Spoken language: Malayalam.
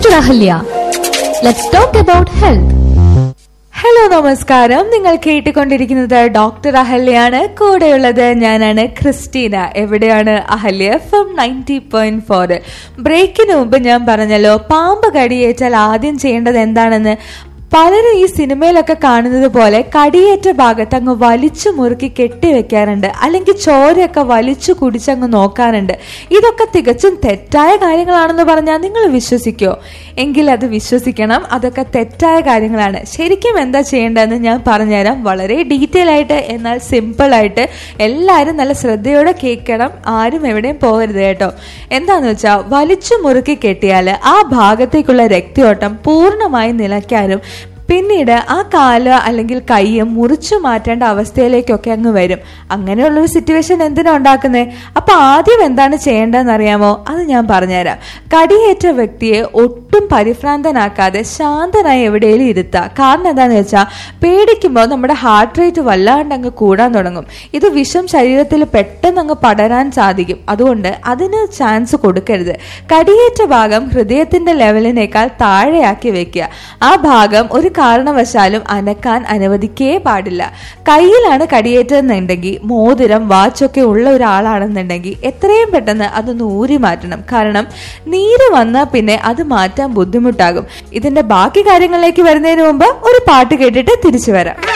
Dr. Ahalya. Let's talk about health. Hello നമസ്കാരം നിങ്ങൾ കേട്ടുകൊണ്ടിരിക്കുന്നത് ഡോക്ടർ അഹല്യാണ് കൂടെയുള്ളത് ഞാനാണ് ക്രിസ്റ്റീന എവിടെയാണ് Ahalya F M ninety point four ബ്രേക്കിന് മുമ്പ് ഞാൻ പറഞ്ഞല്ലോ പാമ്പ് കടിയേറ്റാൽ ആദ്യം ചെയ്യേണ്ടത് എന്താണെന്ന് പലരും ഈ സിനിമയിലൊക്കെ കാണുന്നത് പോലെ കടിയേറ്റ ഭാഗത്ത് അങ്ങ് വലിച്ചു മുറുക്കി കെട്ടിവെക്കാറുണ്ട് അല്ലെങ്കിൽ ചോരയൊക്കെ വലിച്ചു കുടിച്ചങ്ങ് നോക്കാറുണ്ട് ഇതൊക്കെ തികച്ചും തെറ്റായ കാര്യങ്ങളാണെന്ന് പറഞ്ഞാൽ നിങ്ങൾ വിശ്വസിക്കോ എങ്കിൽ അത് വിശ്വസിക്കണം അതൊക്കെ തെറ്റായ കാര്യങ്ങളാണ് ശരിക്കും എന്താ ചെയ്യേണ്ടതെന്ന് ഞാൻ പറഞ്ഞുതരാം വളരെ ഡീറ്റെയിൽ ആയിട്ട് എന്നാൽ സിമ്പിൾ ആയിട്ട് എല്ലാവരും നല്ല ശ്രദ്ധയോടെ കേൾക്കണം ആരും എവിടെയും പോകരുത് കേട്ടോ എന്താന്ന് വെച്ചാൽ വലിച്ചു മുറുക്കി കെട്ടിയാൽ ആ ഭാഗത്തേക്കുള്ള രക്തയോട്ടം പൂർണ്ണമായി നിലയ്ക്കാനും പിന്നീട് ആ കാല് അല്ലെങ്കിൽ കൈ മുറിച്ചു മാറ്റേണ്ട അവസ്ഥയിലേക്കൊക്കെ അങ്ങ് വരും അങ്ങനെയുള്ളൊരു സിറ്റുവേഷൻ എന്തിനാ ഉണ്ടാക്കുന്നത് അപ്പൊ ആദ്യം എന്താണ് ചെയ്യേണ്ടതെന്ന് അറിയാമോ അത് ഞാൻ പറഞ്ഞുതരാം കടിയേറ്റ വ്യക്തിയെ ഒട്ടും പരിഭ്രാന്തനാക്കാതെ ശാന്തനായി എവിടെയെങ്കിലും ഇരുത്തുക കാരണം എന്താണെന്ന് വെച്ചാൽ പേടിക്കുമ്പോൾ നമ്മുടെ ഹാർട്ട് റേറ്റ് വല്ലാണ്ട് അങ്ങ് കൂടാൻ തുടങ്ങും ഇത് വിഷം ശരീരത്തിൽ പെട്ടെന്ന് അങ്ങ് പടരാൻ സാധിക്കും അതുകൊണ്ട് അതിന് ചാൻസ് കൊടുക്കരുത് കടിയേറ്റ ഭാഗം ഹൃദയത്തിന്റെ ലെവലിനേക്കാൾ താഴെയാക്കി വെക്കുക ആ ഭാഗം ഒരു കാരണവശാലും അനക്കാൻ അനുവദിക്കേ പാടില്ല കയ്യിലാണ് കടിയേറ്റതെന്നുണ്ടെങ്കിൽ മോതിരം വാച്ചൊക്കെ ഉള്ള ഒരാളാണെന്നുണ്ടെങ്കിൽ എത്രയും പെട്ടെന്ന് അതൊന്ന് ഊരി മാറ്റണം കാരണം നീര് വന്നാൽ പിന്നെ അത് മാറ്റാൻ ബുദ്ധിമുട്ടാകും ഇതിന്റെ ബാക്കി കാര്യങ്ങളിലേക്ക് വരുന്നതിന് മുമ്പ് ഒരു പാട്ട് കേട്ടിട്ട് തിരിച്ചു വരാം